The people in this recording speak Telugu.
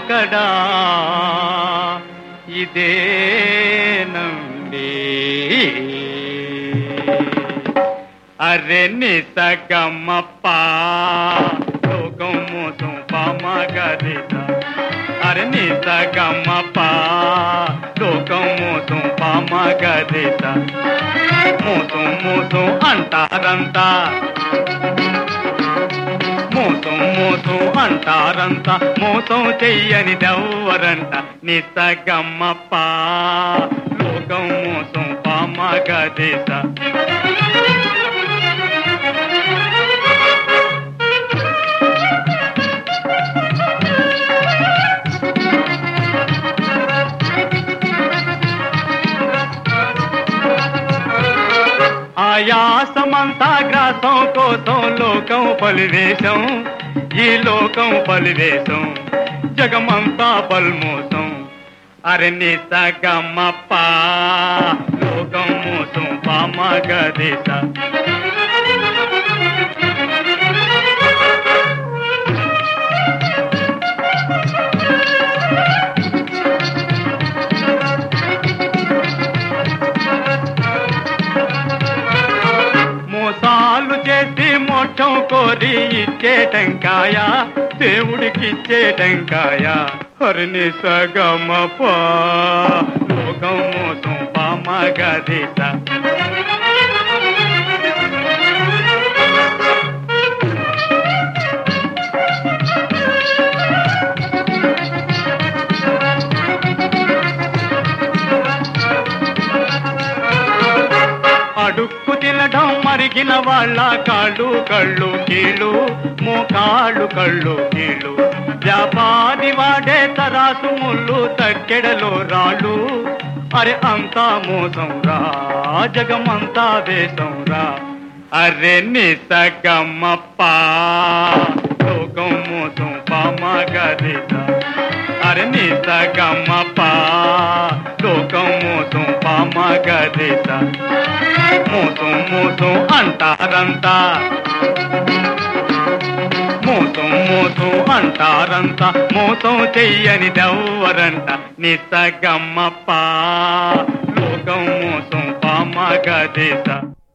ఎక్కడా ఇదే నండి అరే నిసగమ్మప్ప లోకం మోసం పామగరిత అరే నిసగమ్మప్ప లోకం మోసం పామగరిత మోసం మోసం అంటారంతా మోసం మోసం అంటారంత మోసం చెయ్యని దవ్వరంట నిసగమ్మప్ప లోకం మోసం పామగదేశ ఆయాసమంతా గ్రాసం కోసం లోకం పలివేశం ఈ లోకం పలివేశం జగమంతా పల్మోసం అరే నిసగమ్మప్ప లోకం మోసం పామగదేశ మోసాలు చేసి మోక్షం కోరి ఇచ్చే టెంకాయ దేవుడికి ఇచ్చే టెంకాయ హరిని సగమప లోకం మోసం పామగదిత అడుక్కు తినడం మరిగిన వాళ్ళ కాళ్ళు కళ్ళు కీళ్ళు మోకాళ్ళు కళ్ళు కీళ్ళు వ్యాపారి వాడే తరాసు ముళ్ళు తక్కెడలో రాళ్ళు అరే అంతా మోసం రా జగమంతా వేషం రా అరే నిసగమ్మప్ప లోకం మోసం పామగరిత అరే నిసగమ్మప్ప లోకం మోసం పామగరిత మోసం మోసం అంటారంతా మోసం మోసం అంటారంతా మోసం చెయ్యని దవ్వరంట నిసగమ్మప్ప లోకం మోసం పామగదేశ